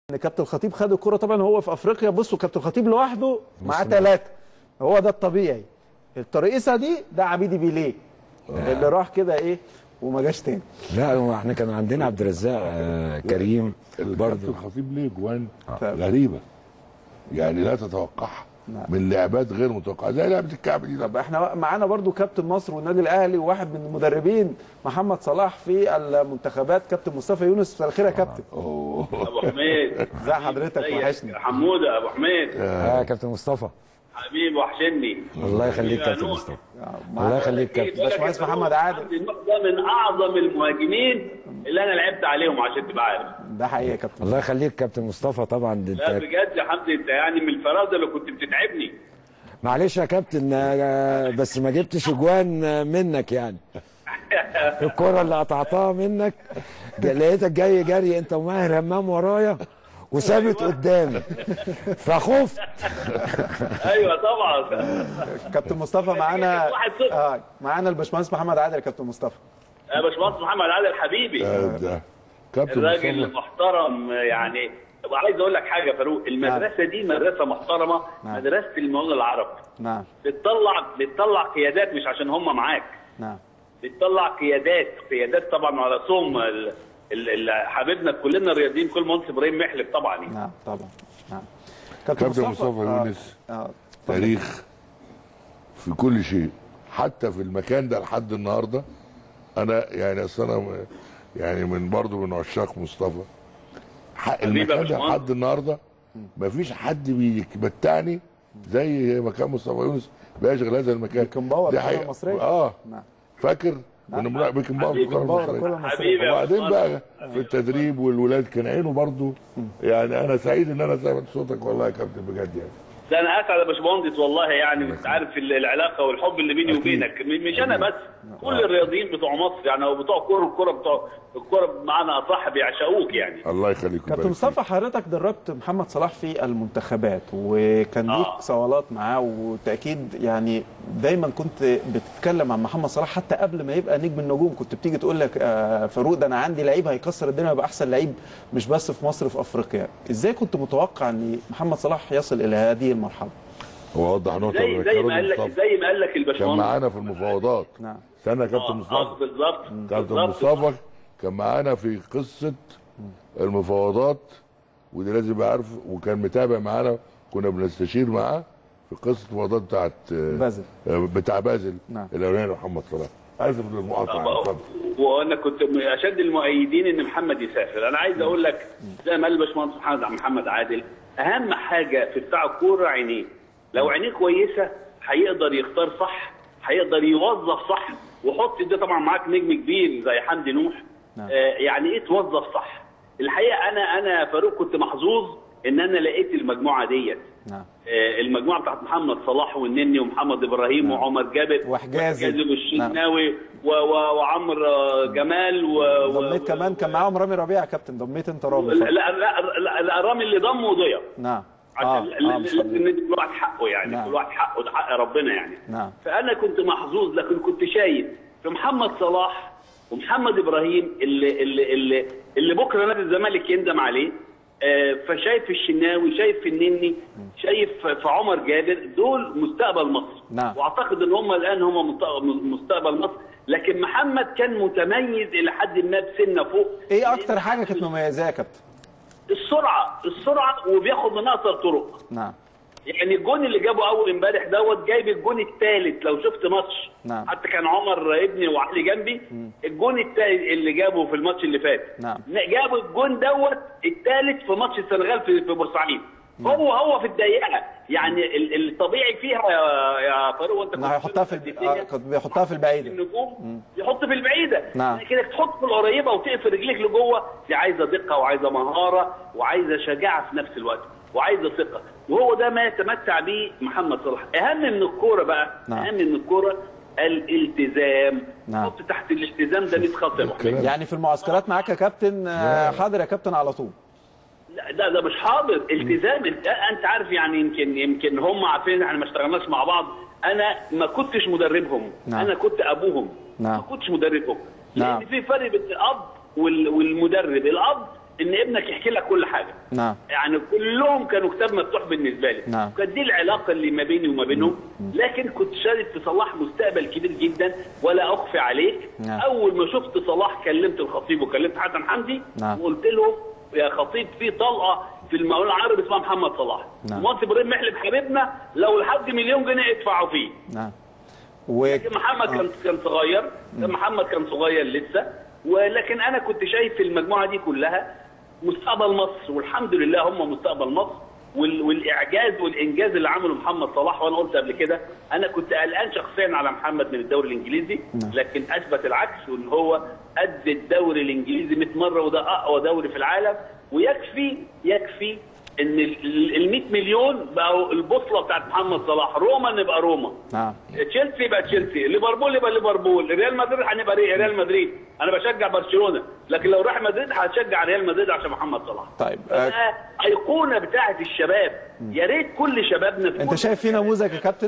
ان كابتن الخطيب خد الكره طبعا هو في افريقيا بصوا كابتن الخطيب لوحده معاه ثلاثه هو ده الطبيعي الترقيصه دي ده عبيدي بيليه اللي راح كده ايه وما جاش تاني لا هو احنا كان عندنا عبد الرزاق آه، كريم برضه برضه الخطيب ليه جوان طيب. غريبه يعني لا تتوقعها نعم. من لعبات غير متوقعه زي لعبه الكعب دي طب احنا معانا برضو كابتن مصر والنادي الاهلي وواحد من المدربين محمد صلاح في المنتخبات كابتن مصطفى يونس مساء الخير يا كابتن أوه. ابو حميد ازي حضرتك ازيك؟ وحشني حموده ابو حميد اه كابتن مصطفى حبيبي وحشني الله يخليك يا كابتن نور. مصطفى معاك الله يخليك كابتن باشمهندس محمد عادل. عبد النور ده من اعظم المهاجمين اللي انا لعبت عليهم عشان تبقى عارف ده حقيقي يا كابتن الله يخليك كابتن مصطفى طبعا ده لا انت بجد يا حمدي انت يعني من الفرازه اللي كنت بتتعبني معلش يا كابتن آه، بس ما جبتش اجوان آه، منك يعني الكرة اللي قطعتها منك ج- لقيتك جاي جري انت وماهر همام ورايا وثابت قدامي فخفت ايوه طبعا كابتن مصطفى معانا واحد صفر. اه معانا الباشمهندس محمد عادل يا كابتن مصطفى يا باشمهندس محمد عادل حبيبي آه، ده كابتن الراجل مصطفى المحترم يعني طب عايز اقول لك حاجه يا فاروق المدرسه دي مدرسه محترمه نعم. مدرسه المولى العرب نعم بتطلع بتطلع قيادات مش عشان هم معاك نعم بتطلع قيادات قيادات طبعا على راسهم ال- ال- ال- حبيبنا كلنا الرياضيين كل مهندس ابراهيم محلب طبعا يعني. نعم طبعا نعم كابتن مصطفى آه، يونس اه تاريخ في كل شيء حتى في المكان ده لحد النهارده انا يعني اصل انا م- يعني من برضه من عشاق مصطفى ح- حبيبي يا المكان ده باشمهندس. لحد النهارده مفيش حد بيمتعني زي مكان مصطفى يونس بيشغل هذا المكان بيكن باور دي الكرة حقيقة. المصرية. اه نعم فاكر كنا بنلعب بيكن باور حبيبي. الكرة باور المصرية. الكرة المصرية حبيبي يا وبعدين باشمهندس. بقى في التدريب والولاد كان عينه برضه يعني انا سعيد ان انا سمعت صوتك والله يا كابتن بجد يعني ده انا اسعد يا باشمهندس والله يعني انت عارف ال- العلاقه والحب اللي بيني وبينك م- مش انا بس كل الرياضيين بتوع مصر يعني او بتوع كوره الكوره بتوع الكوره بمعنى اصح بيعشقوك يعني الله يخليك كابتن ويبارك مصطفى حضرتك دربت محمد صلاح في المنتخبات وكان ليك آه. صولات معاه وتاكيد يعني دايما كنت بتتكلم عن محمد صلاح حتى قبل ما يبقى نجم النجوم كنت بتيجي تقول لك آه، فاروق ده انا عندي لعيب هيكسر الدنيا ويبقى احسن لعيب مش بس في مصر في افريقيا ازاي كنت متوقع ان محمد صلاح يصل الى هذه المرحله هو وضح نقطه زي زي ما قال لك مصطفى. زي ما قال لك كان الباشمهندس معانا في المفاوضات نعم استنى يا كابتن آه، آه، مصطفى بالظبط كابتن بالظبط. مصطفى كان معانا في قصه المفاوضات ودي لازم يبقى عارف وكان متابع معانا كنا بنستشير معاه في قصه المفاوضات بتاعت آه، بازل. آه، بتاع بازل نعم. الاولاني محمد صلاح اسف للمقاطعه اتفضل. وانا كنت من اشد المؤيدين ان محمد يسافر انا عايز اقول لك زي ما قال الباشمهندس محمد محمد عادل اهم حاجه في بتاع الكوره عينيه لو عينيه كويسه هيقدر يختار صح هيقدر يوظف صح وحط ده طبعا معاك نجم كبير زي حمدي نوح نعم. آه يعني ايه توظف صح الحقيقه انا انا يا فاروق كنت محظوظ ان انا لقيت المجموعه ديت نعم آه، المجموعه بتاعت محمد صلاح والنني ومحمد ابراهيم وعمر جابر وحجازي. والشناوي و- و- وعمرو آه، جمال و و- ضميت كمان كان معاهم رامي ربيعه يا كابتن ضميت انت رامي لا لا لا, لا, لا رامي اللي ضمه وضيع نعم عشان اه اه اه مش طبيعي. ندي كل واحد حقه يعني نعم. كل واحد حقه ده حق ربنا يعني نعم فانا كنت محظوظ لكن كنت شايف في محمد صلاح ومحمد ابراهيم اللي اللي اللي, اللي بكره نادي الزمالك يندم عليه آه، فشايف في الشناوي شايف في النني شايف في عمر جابر دول مستقبل مصر نعم. واعتقد ان هم الان هم مستقبل- مستقبل مصر لكن محمد كان متميز الى حد ما بسنه فوق ايه اكتر حاجه كانت مميزاه يا كابتن السرعه السرعه وبياخد من اقصر طرق نعم يعني الجون اللي جابه اول امبارح دوت جايب الجون الثالث لو شفت ماتش نعم. حتى كان عمر ابني وعلي جنبي الجون الثالث اللي جابه في الماتش اللي فات نعم. جابوا الجون دوت الثالث في ماتش السنغال في في بورسعيد هو هو في الدقيقه يعني ال- الطبيعي فيها يا يا فاروق وانت انه هيحطها في الب... آه، كنت بيحطها في البعيده النجوم يحط في البعيده نعم. كده تحط في القريبه وتقفل رجليك لجوه دي عايزه دقه وعايزه مهاره وعايزه شجاعه في نفس الوقت وعايزه ثقه وهو ده ما يتمتع به محمد صلاح اهم من الكوره بقى نعم. اهم من الكوره الالتزام نعم. حط تحت الالتزام ده 100 خط يا أبو حميد. كلام. يعني في المعسكرات معاك يا كابتن آه، حاضر يا كابتن على طول لا ده ده مش حاضر التزام انت انت عارف يعني يمكن يمكن هم عارفين ان احنا ما اشتغلناش مع بعض انا ما كنتش مدربهم نعم. انا كنت ابوهم نعم. ما كنتش مدربهم نعم. لان في فرق بين الاب وال- والمدرب الاب ان ابنك يحكي لك كل حاجه نعم يعني كلهم كانوا كتاب مفتوح بالنسبه لي نعم. كانت دي العلاقه اللي ما بيني وما بينهم لكن كنت شايف في صلاح مستقبل كبير جدا ولا اخفي عليك نعم. اول ما شفت صلاح كلمت الخطيب وكلمت حسن حمدي نعم. وقلت له يا خطيب في طلقه في المقاولون العربي اسمها محمد صلاح نعم. مهندس ابراهيم محلب حبيبنا لو لحد مليون جنيه ادفعوا فيه نعم و... لكن محمد كان كان صغير كان محمد كان صغير لسه ولكن انا كنت شايف في المجموعه دي كلها مستقبل مصر والحمد لله هم مستقبل مصر وال- والاعجاز والانجاز اللي عمله محمد صلاح وانا قلت قبل كده انا كنت قلقان شخصيا على محمد من الدوري الانجليزي لكن اثبت العكس وان هو قد الدوري الانجليزي 100 مره وده اقوى دوري في العالم ويكفي يكفي ان ال 100 مليون بقوا البوصله بتاعت محمد صلاح روما نبقى روما نعم تشيلسي يبقى تشيلسي ليفربول يبقى ليفربول ريال مدريد هنبقى ري- ريال مدريد انا بشجع برشلونه لكن لو راح مدريد هشجع ريال مدريد عشان محمد صلاح طيب آه، فده ايقونه بتاعه الشباب يا ريت كل شبابنا في انت كل شايف في نموذج يا كابتن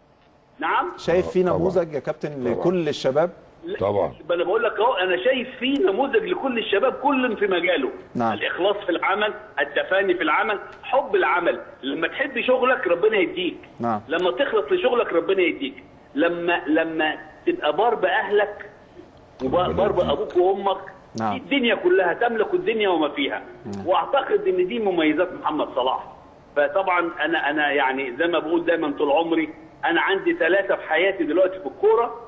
نعم شايف في طبعا. نموذج يا كابتن لكل الشباب لا، طبعا. ما انا بقول لك اهو انا شايف في نموذج لكل الشباب كل في مجاله نعم. الاخلاص في العمل التفاني في العمل حب العمل لما تحب شغلك ربنا يديك نعم. لما تخلص لشغلك ربنا يديك لما لما تبقى بار باهلك وبار بابوك وامك نعم. الدنيا كلها تملك الدنيا وما فيها واعتقد ان دي مميزات محمد صلاح فطبعا انا انا يعني زي ما بقول دايما طول عمري انا عندي ثلاثه في حياتي دلوقتي في الكوره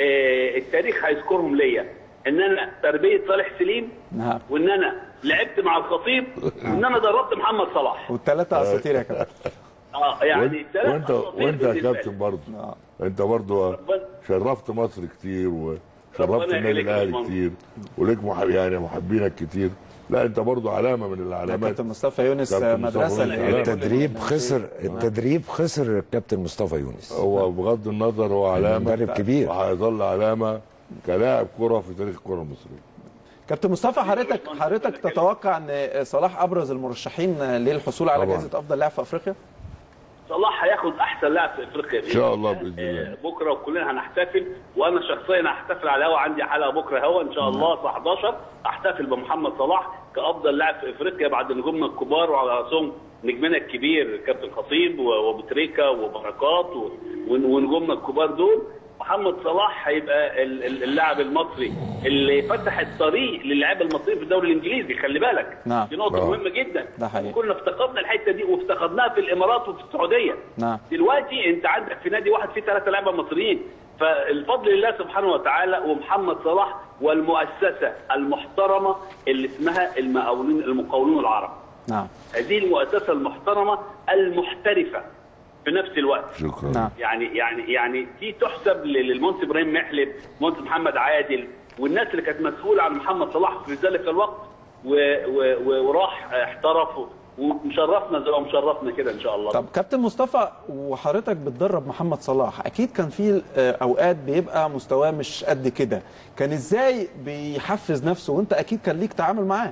آه، التاريخ هيذكرهم ليا ان انا تربيه صالح سليم نعم وان انا لعبت مع الخطيب وان انا دربت محمد صلاح والثلاثه اساطير يا كابتن اه يعني وانت ثلاث وانت, أساطير وانت يا بالنسبة لي. كابتن برضه آه. انت برضه ربنا- شرفت مصر كتير وشرفت ربنا النادي يخليك يا الاهلي باشمهندس. كتير وليك محب يعني محبينك كتير لا انت برضه علامه من يا العلامات كابتن مصطفى يونس كابتن مدرسه مصطفى ل- يونس. لكل التدريب الناس. خسر التدريب خسر الكابتن مصطفى يونس هو بغض النظر هو علامه مدرب كبير. وهيظل علامه كلاعب كره في تاريخ الكره المصريه كابتن مصطفى حضرتك حضرتك تتوقع ان صلاح ابرز المرشحين للحصول على طبعاً. جائزه افضل لاعب في افريقيا؟ صلاح هياخد احسن لاعب في افريقيا إن شاء الله بإذن آه، الله. بكره وكلنا هنحتفل وانا شخصيا هحتفل على الهوا عندي حلقه بكره هوا ان شاء الله الساعه 11 احتفل بمحمد صلاح كافضل لاعب في افريقيا بعد نجومنا الكبار وعلى راسهم نجمنا الكبير كابتن خطيب و- وبتريكا وبركات و- ون- ونجومنا الكبار دول محمد صلاح هيبقى ال- ال- اللاعب المصري اللي فتح الطريق للاعيبه المصريين في الدوري الانجليزي خلي بالك نعم. دي نقطه نعم. مهمه جدا ده حقيقي. كنا افتقدنا الحته دي وافتقدناها في الامارات وفي السعوديه نعم. دلوقتي انت عندك في نادي واحد فيه ثلاثه لعيبه مصريين فالفضل لله سبحانه وتعالى ومحمد صلاح والمؤسسه المحترمه اللي اسمها المقاولون المقاولون العرب نعم هذه المؤسسه المحترمه المحترفه في نفس الوقت شكرا نعم يعني يعني يعني دي تحسب للمهندس ابراهيم محلب مهندس محمد عادل والناس اللي كانت مسؤوله عن محمد صلاح في ذلك الوقت و و و وراح احترف ومشرفنا زي ما مشرفنا كده ان شاء الله طب كابتن مصطفى وحضرتك بتدرب محمد صلاح اكيد كان في آه، اوقات بيبقى مستواه مش قد كده كان ازاي بيحفز نفسه وانت اكيد كان ليك تعامل معاه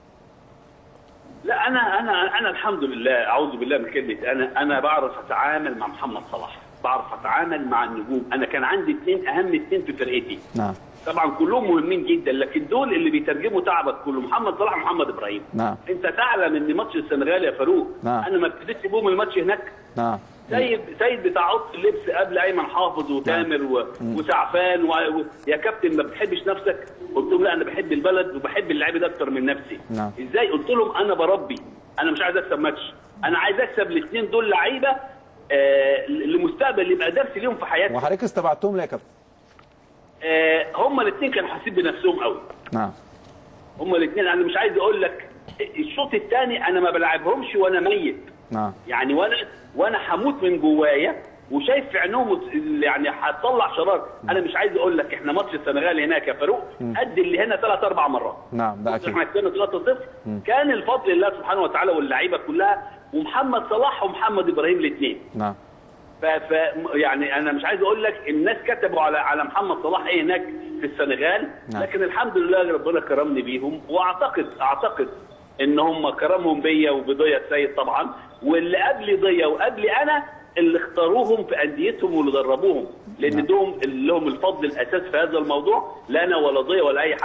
لا انا انا انا الحمد لله اعوذ بالله من كلمه انا انا بعرف اتعامل مع محمد صلاح بعرف اتعامل مع النجوم انا كان عندي اثنين اهم اثنين في فرقتي نعم طبعا كلهم مهمين جدا لكن دول اللي بيترجموا تعبك كله محمد صلاح ومحمد ابراهيم نعم. انت تعلم ان ماتش السنغال يا فاروق نعم. انا ما ابتديتش بهم الماتش هناك نعم سيد سيد بتاع اوضه اللبس قبل ايمن حافظ وتامر و... وسعفان و... و... يا كابتن ما بتحبش نفسك قلت لهم لا انا بحب البلد وبحب اللعيبه ده اكتر من نفسي نعم. ازاي قلت لهم انا بربي انا مش عايز اكسب ماتش انا عايز اكسب الاثنين دول لعيبه آه لمستقبل يبقى درس ليهم في حياتهم وحضرتك استبعدتهم ليه يا كابتن آه هم الاثنين كانوا حاسين بنفسهم قوي نعم هم الاثنين انا مش عايز اقول لك الشوط الثاني انا ما بلعبهمش وانا ميت نعم يعني وانا وانا هموت من جوايا وشايف في عينهم يعني هتطلع شرار انا مش عايز اقول لك احنا ماتش السنغال هناك يا فاروق قد اللي هنا ثلاث اربع مرات نعم ده اكيد احنا كسبنا 3-0 كان الفضل لله سبحانه وتعالى واللعيبه كلها ومحمد صلاح ومحمد ابراهيم الاثنين نعم ف... ف يعني انا مش عايز اقول لك الناس كتبوا على على محمد صلاح ايه هناك في السنغال نعم. لكن الحمد لله ربنا كرمني بيهم واعتقد اعتقد ان هم كرمهم بيا وبضيا السيد طبعا واللي قبلي ضيا وقبلي انا اللي اختاروهم في انديتهم واللي دربوهم لان نعم. دوم اللي لهم الفضل الاساس في هذا الموضوع لا انا ولا ضيا ولا اي حد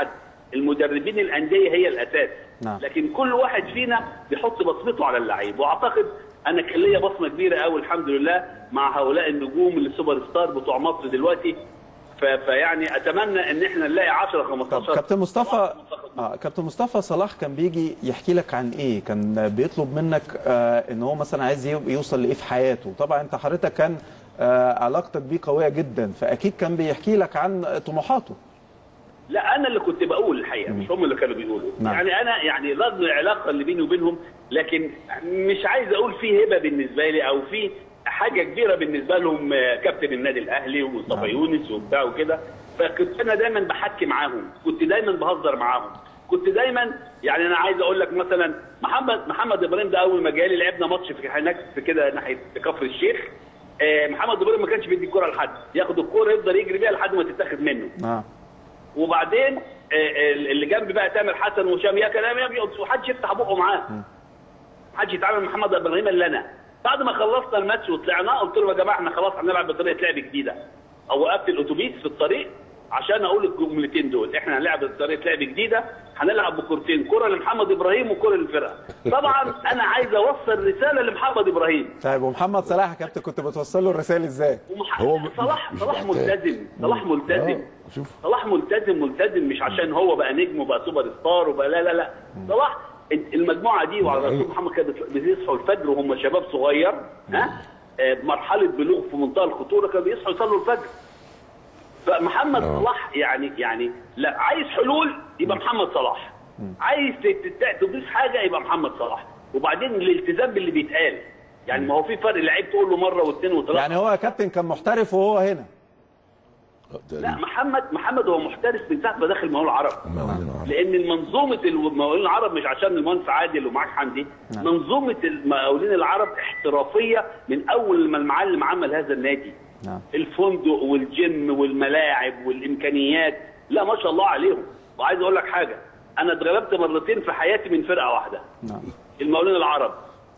المدربين الانديه هي الاساس نعم. لكن كل واحد فينا بيحط بصمته على اللعيب واعتقد انا كان ليا بصمه كبيره قوي الحمد لله مع هؤلاء النجوم السوبر ستار بتوع مصر دلوقتي ف- فيعني اتمنى ان احنا نلاقي 10 طب 15 كابتن مصطفى آه كابتن مصطفى صلاح كان بيجي يحكي لك عن ايه كان بيطلب منك آه ان هو مثلا عايز ي- يوصل لايه في حياته طبعا انت حضرتك كان آه علاقتك بيه قويه جدا فاكيد كان بيحكي لك عن طموحاته لا انا اللي كنت بقول الحقيقه مش هم اللي كانوا بيقولوا نعم. يعني انا يعني رغم العلاقه اللي بيني وبينهم لكن مش عايز اقول في هبه بالنسبه لي او في حاجه كبيره بالنسبه لهم آه، كابتن النادي الاهلي ومصطفى نعم. يونس وبتاع وكده فكنت انا دايما بحكي معاهم كنت دايما بهزر معاهم كنت دايما يعني انا عايز اقول لك مثلا محمد محمد ابراهيم ده اول ما جالي لعبنا ماتش في هناك في كده ناحيه كفر الشيخ آه، محمد ابراهيم ما كانش بيدي الكوره لحد ياخد الكوره يفضل يجري بيها لحد ما تتاخد منه نعم وبعدين آه، آه، اللي جنبي بقى تامر حسن وهشام يا كلام يا ابني وحدش يفتح بقه معاه محدش يتعامل مع محمد ابراهيم الا انا بعد ما خلصنا الماتش وطلعنا قلت لهم يا جماعه احنا خلاص هنلعب بطريقه لعب جديده او وقفت الاتوبيس في الطريق عشان اقول الجملتين دول احنا هنلعب بطريقه لعب جديده هنلعب بكورتين كره لمحمد ابراهيم وكره للفرقه طبعا انا عايز اوصل رساله لمحمد ابراهيم طيب ومحمد صلاح يا كابتن كنت بتوصل له الرسائل ازاي ومح... هو م- صلاح مش صلاح محتاج. ملتزم صلاح ملتزم آه، شوف صلاح ملتزم ملتزم مش عشان هو بقى نجم وبقى سوبر ستار وبقى لا لا لا صلاح المجموعه دي وعلى رسول محمد كانت بيصحوا الفجر وهم شباب صغير ها آه، مرحله بلوغ في منتهى الخطوره كانوا بيصحوا يصلوا الفجر فمحمد آه. صلاح يعني يعني لا عايز حلول يبقى محمد صلاح عايز تت- تضيف حاجه يبقى محمد صلاح وبعدين الالتزام باللي بيتقال يعني ما هو في فرق لعيب تقول له مره واثنين وثلاثه يعني هو يا كابتن كان محترف وهو هنا آه، لا تقريبا. محمد محمد هو محترف من ساعه ما دخل مقاول العرب المقاولين العرب. لان المنظومه المقاولين العرب مش عشان المهندس عادل ومعاك حمدي نعم. منظومه المقاولين العرب احترافيه من اول ما المعلم عمل هذا النادي نعم الفندق والجيم والملاعب والامكانيات لا ما شاء الله عليهم وعايز اقول لك حاجه انا اتغلبت مرتين في حياتي من فرقه واحده نعم المقاولين العرب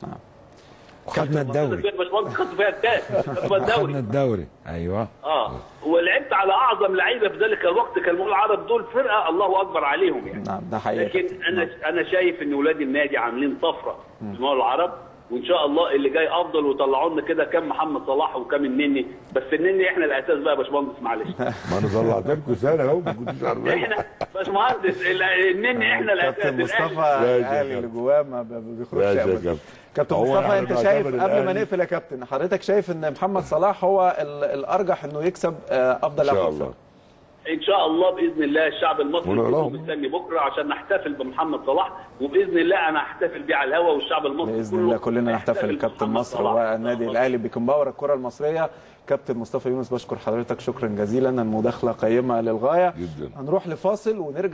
خدنا الدوري يا باشمهندس خدت فيها الكاس خدت فيها الدوري خدنا الدوري ايوه اه ولعبت على اعظم لعيبه في ذلك الوقت كان المقاولين العرب دول فرقه الله اكبر عليهم يعني نعم ده حقيقي لكن انا انا شايف ان ولاد النادي عاملين طفره في المقاولين العرب وان شاء الله اللي جاي افضل وطلعوا لنا كده كام محمد صلاح وكام النني بس النني احنا الاساس بقى يا باشمهندس معلش ما انا طلعت لكم سنه اهو ما كنتش عارفين احنا باشمهندس ال- النني احنا الاساس كابتن مصطفى الأهلي. يا الاهلي اللي كابتن. جواه ما ب- ما بيخرجش يا ابدا كابتن. كابتن هو مصطفى احنا انت بنعتبر شايف قبل ما الأهلي- نقفل يا كابتن حضرتك شايف ان محمد صلاح هو ال- الارجح انه يكسب آه، افضل ان شاء لاعب في الله الفرقة. ان شاء الله باذن الله الشعب المصري ونقول كله لهم. مستني بكره عشان نحتفل بمحمد صلاح وباذن الله انا هحتفل بيه على الهوا والشعب المصري باذن كله الله كلنا نحتفل كابتن بمحمد مصر صلاح. والنادي الاهلي بكمباور الكره المصريه كابتن مصطفى يونس بشكر حضرتك شكرا جزيلا المداخله قيمه للغايه جدا هنروح لفاصل ونرجع